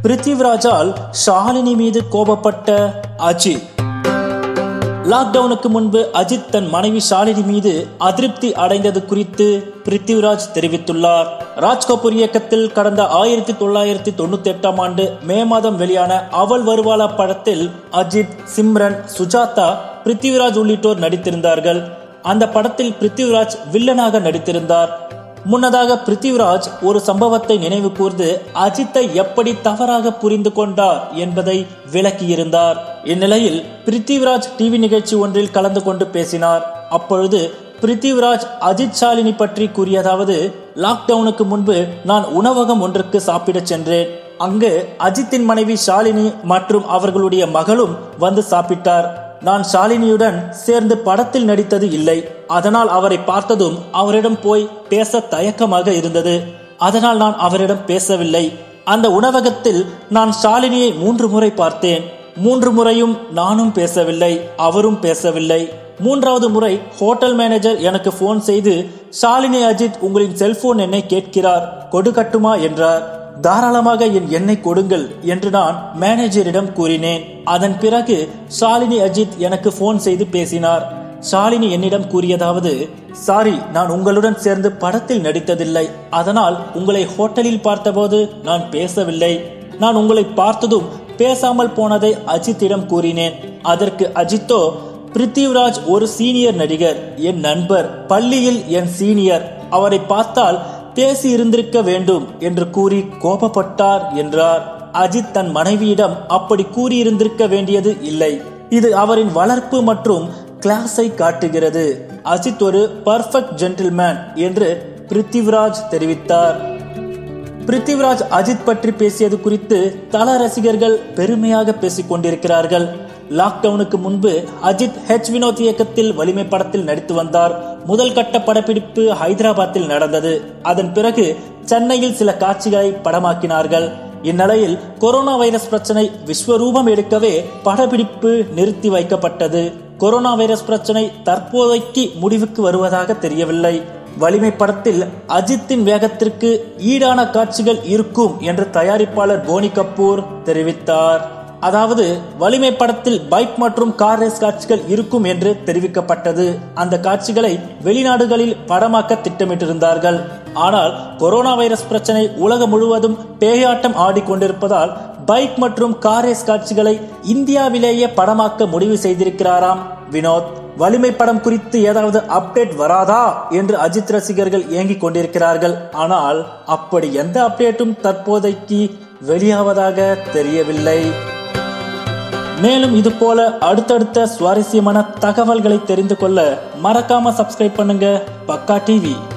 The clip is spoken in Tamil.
பிருத்திவிராஜால் ஷாலினி மீது கோபப்பட்ட அஜித் லாக்டவுனுக்கு முன்பு அஜித் தன் மனைவி ஷாலினி மீது அதிருப்தி அடைந்தது குறித்து பிருத்திவிராஜ் தெரிவித்துள்ளார் ராஜ் கபூர் இயக்கத்தில் கடந்த ஆயிரத்தி தொள்ளாயிரத்தி தொண்ணூத்தி எட்டாம் ஆண்டு மே மாதம் வெளியான அவள் வருவாளா படத்தில் அஜித் சிம்ரன் சுஜாதா பிருத்திவிராஜ் உள்ளிட்டோர் நடித்திருந்தார்கள் அந்த படத்தில் பிருத்திவிராஜ் வில்லனாக நடித்திருந்தார் முன்னதாக பிருத்திவிராஜ் ஒரு சம்பவத்தை நினைவு கூர்ந்து அஜித்தை எப்படி தவறாக புரிந்து கொண்டார் என்பதை விளக்கியிருந்தார் இந்நிலையில் பிருத்திவிராஜ் டிவி நிகழ்ச்சி ஒன்றில் கலந்து கொண்டு பேசினார் அப்பொழுது பிருத்திவிராஜ் அஜித் ஷாலினி பற்றி கூறியதாவது லாக்டவுனுக்கு முன்பு நான் உணவகம் ஒன்றுக்கு சாப்பிடச் சென்றேன் அங்கு அஜித்தின் மனைவி ஷாலினி மற்றும் அவர்களுடைய மகளும் வந்து சாப்பிட்டார் நான் ஷாலினியுடன் சேர்ந்து படத்தில் நடித்தது இல்லை அதனால் அவரை பார்த்ததும் அவரிடம் போய் பேச தயக்கமாக இருந்தது அதனால் நான் அவரிடம் பேசவில்லை அந்த உணவகத்தில் நான் ஷாலினியை மூன்று முறை பார்த்தேன் மூன்று முறையும் நானும் பேசவில்லை அவரும் பேசவில்லை மூன்றாவது முறை ஹோட்டல் மேனேஜர் எனக்கு போன் செய்து ஷாலினி அஜித் உங்களின் செல்போன் எண்ணை கேட்கிறார் கொடுக்கட்டுமா என்றார் தாராளமாக என் எண்ணை கொடுங்கள் என்று நான் மேனேஜரிடம் கூறினேன் அதன் பிறகு ஷாலினி அஜித் எனக்கு போன் செய்து பேசினார் ஷாலினி என்னிடம் கூறியதாவது சாரி நான் உங்களுடன் சேர்ந்து படத்தில் நடித்ததில்லை அதனால் உங்களை ஹோட்டலில் பார்த்தபோது நான் பேசவில்லை நான் உங்களை பார்த்ததும் பேசாமல் போனதை அஜித்திடம் கூறினேன் அதற்கு அஜித்தோ பிருத்திவிராஜ் ஒரு சீனியர் நடிகர் என் நண்பர் பள்ளியில் என் சீனியர் அவரை பார்த்தால் பேசி இருந்திருக்க வேண்டும் என்று கூறி கோபப்பட்டார் என்றார் அஜித் தன் மனைவியிடம் அப்படி கூறியிருந்திருக்க வேண்டியது இல்லை இது அவரின் வளர்ப்பு மற்றும் கிளாஸை காட்டுகிறது அஜித் ஒரு பர்ஃபெக்ட் ஜென்டில்மேன் என்று பிருத்திவிராஜ் தெரிவித்தார் பிருத்திவிராஜ் அஜித் பற்றி பேசியது குறித்து தல ரசிகர்கள் பெருமையாக பேசிக் கொண்டிருக்கிறார்கள் லாக்டவுனுக்கு முன்பு அஜித் ஹெச் வினோத் இயக்கத்தில் வலிமை படத்தில் நடித்து வந்தார் முதல் கட்ட படப்பிடிப்பு ஹைதராபாத்தில் நடந்தது அதன் பிறகு சென்னையில் சில காட்சிகளை படமாக்கினார்கள் இந்நிலையில் கொரோனா வைரஸ் பிரச்சனை விஸ்வரூபம் எடுக்கவே படப்பிடிப்பு நிறுத்தி வைக்கப்பட்டது கொரோனா வைரஸ் பிரச்சனை தற்போதைக்கு முடிவுக்கு வருவதாக தெரியவில்லை வலிமை படத்தில் அஜித்தின் வேகத்திற்கு ஈடான காட்சிகள் இருக்கும் என்று தயாரிப்பாளர் போனி கபூர் தெரிவித்தார் அதாவது வலிமை படத்தில் பைக் மற்றும் கார் ரேஸ் காட்சிகள் இருக்கும் என்று தெரிவிக்கப்பட்டது அந்த காட்சிகளை வெளிநாடுகளில் படமாக்க திட்டமிட்டிருந்தார்கள் ஆனால் கொரோனா வைரஸ் பிரச்சனை உலகம் முழுவதும் பேயாட்டம் ஆடிக்கொண்டிருப்பதால் பைக் மற்றும் கார் ரேஸ் காட்சிகளை இந்தியாவிலேயே படமாக்க முடிவு செய்திருக்கிறாராம் வினோத் வலிமை படம் குறித்து ஏதாவது அப்டேட் வராதா என்று அஜித் ரசிகர்கள் ஏங்கிக் கொண்டிருக்கிறார்கள் ஆனால் அப்படி எந்த அப்டேட்டும் தற்போதைக்கு வெளியாவதாக தெரியவில்லை மேலும் இது போல அடுத்தடுத்த சுவாரஸ்யமான தகவல்களை தெரிந்து கொள்ள மறக்காம சப்ஸ்கிரைப் பண்ணுங்க பக்கா டிவி